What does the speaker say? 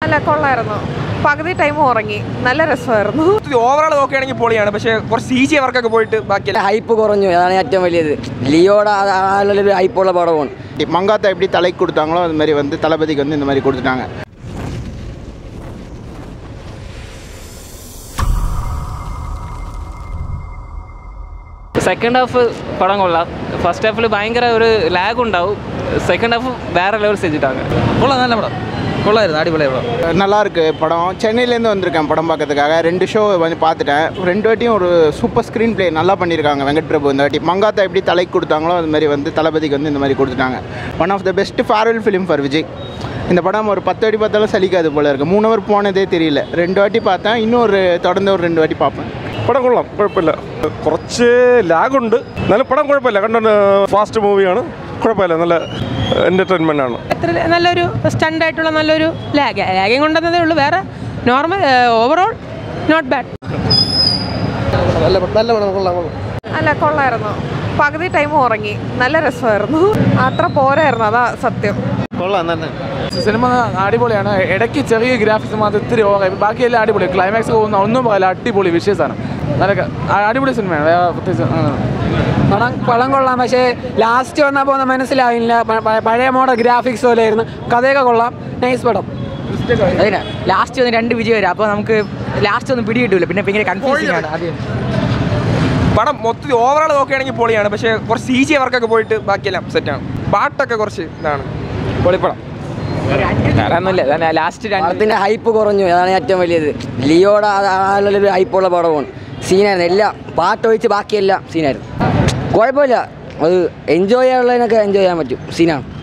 അല്ല കൊള്ളായിരുന്നു പകുതി ടൈം ഉറങ്ങി നല്ല രസമായിരുന്നു ഓവറോൾ നോക്കുകയാണെങ്കിൽ പൊളിയാണ് പക്ഷേ കുറച്ച് സി ജി വർക്കൊക്കെ പോയിട്ട് ബാക്കിയല്ല ഹൈപ്പ് കുറഞ്ഞു അതാണ് ഏറ്റവും വലിയത് ലിയോടെ ഒരു ഹൈപ്പുള്ള പടമാണ് மங்காத்தா எப்படி தலைக்கு கொடுத்தாங்களோ அது மாதிரி வந்து தளபதிக்கு வந்து இந்த மாதிரி கொடுத்துட்டாங்க സെക്കൻഡ് ഹാഫ് പടം കൊള്ളാം ഫസ്റ്റ് ഹാഫിൽ ഭയങ്കര ഒരു ലാഗ് ഉണ്ടാവും സെക്കൻഡ് ഹാഫ് വേറെ ലെവൽ സെഞ്ചിട്ടാங்க കൊള്ളാം നല്ല പടം കൊള്ളായിരുന്നു അടിപൊളി പടം நல்லா இருக்கு படம் சென்னையிலேருந்து வந்திருக்கேன் படம் பார்க்கறதுக்காக ரெண்டு ஷோ வந்து பார்த்துட்டேன் ரெண்டு வாட்டியும் ஒரு சூப்பர் ஸ்க்ரீன் ப்ளே நல்லா பண்ணியிருக்காங்க வெங்கட் பிரபு இந்த வாட்டி மங்காத்தா எப்படி தலைக்கு கொடுத்தாங்களோ அது மாதிரி வந்து தளபதிக்கு வந்து இந்த மாதிரி கொடுத்துட்டாங்க one of the best farewell film for Vijay இந்த படம் ஒரு பத்து வாட்டி பார்த்தாலும் சலிக்காது போல இருக்குது மூணு ஹவர் போனதே தெரியல ரெண்டு வாட்டி பார்த்தேன் இன்னும் ஒரு தொடர்ந்து ஒரு ரெண்டு வாட்டி பார்ப்பேன் പടം കൊള്ളാം കുഴപ്പമില്ല കുറച്ച് ലാഗുണ്ട് എന്നാലും പടം കുഴപ്പമില്ല കണ്ട ഫാസ്റ്റ് മൂവിയാണ് കുഴപ്പമില്ല നല്ല എൻ്റർടൈൻമെൻ്റ് ആണ് എത്ര നല്ലൊരു സ്റ്റണ്ട് ആയിട്ടുള്ള നല്ലൊരു ലാഗ് ലാഗിങ് കൊണ്ടുവന്നതേ ഉള്ളൂ വേറെ നോർമൽ ഓവറോൾ നോട്ട് ബാഡ് അല്ല കൊള്ളായിരുന്നു പകുതി ടൈം ഉറങ്ങി നല്ല രസമായിരുന്നു അത്ര പോരായിരുന്നു അതാ സത്യം സിനിമ അടിപൊളിയാണ് ഇടയ്ക്ക് ചെറിയ ഗ്രാഫിക്സ് മാത്രം ഇത്തിരി ഓവറായി ബാക്കിയെല്ലാം അടിപൊളി ക്ലൈമാക്സ് പോകുന്ന ഒന്നും പറയില്ല അടിപൊളി വിഷയസാണ് നല്ല ക- ആ- അടിപൊളി സിനിമയാണ് വേറെ പ്രത്യേകിച്ച് ആ. പടം പടം കൊള്ളാം പക്ഷേ ലാസ്റ്റ് വന്നപ്പോൾ ഒന്നും മനസ്സിലായില്ല പ- പ- പഴയ മോഡൽ ഗ്രാഫിക്സ് പോലെ ആയിരുന്നു കഥയൊക്കെ കൊള്ളാം നൈസ് പടം അതിനാ ലാസ്റ്റ് വന്ന് രണ്ട് വിജയം വരും അപ്പോൾ നമുക്ക് ലാസ്റ്റ് ഒന്നും പിടി കിട്ടൂല പിന്നെ ഭയങ്കര കൺഫ്യൂസിംഗ് ആണ് ആദ്യം പടം മൊത്തത്തിൽ ഓവറോൾ നോക്കുകയാണെങ്കിൽ പൊളിയാണ് പക്ഷേ കുറച്ച് സി ജി വർക്കൊക്കെ പോയിട്ട് ബാക്കിയെല്ലാം സെറ്റാണ് പാട്ടൊക്കെ കുറച്ച് ഇതാണ് പൊളിപ്പടം വേറെ ഒന്നുമില്ല ലാസ്റ്റ് രണ്ട് പടത്തിൻ്റെ ഹൈപ്പ് കുറഞ്ഞു അതാണ് ഏറ്റവും വലിയത് ലിയോടെ ഒരു ഹൈപ്പുള്ള പടമാണ് സീനായിരുന്നു എല്ലാം പാട്ടൊഴിച്ച് ബാക്കിയെല്ലാം സീനായിരുന്നു കുഴപ്പമില്ല അത് എൻജോയ് ചെയ്യാനുള്ളതിനൊക്കെ എൻജോയ് ചെയ്യാൻ പറ്റും സീനാണ്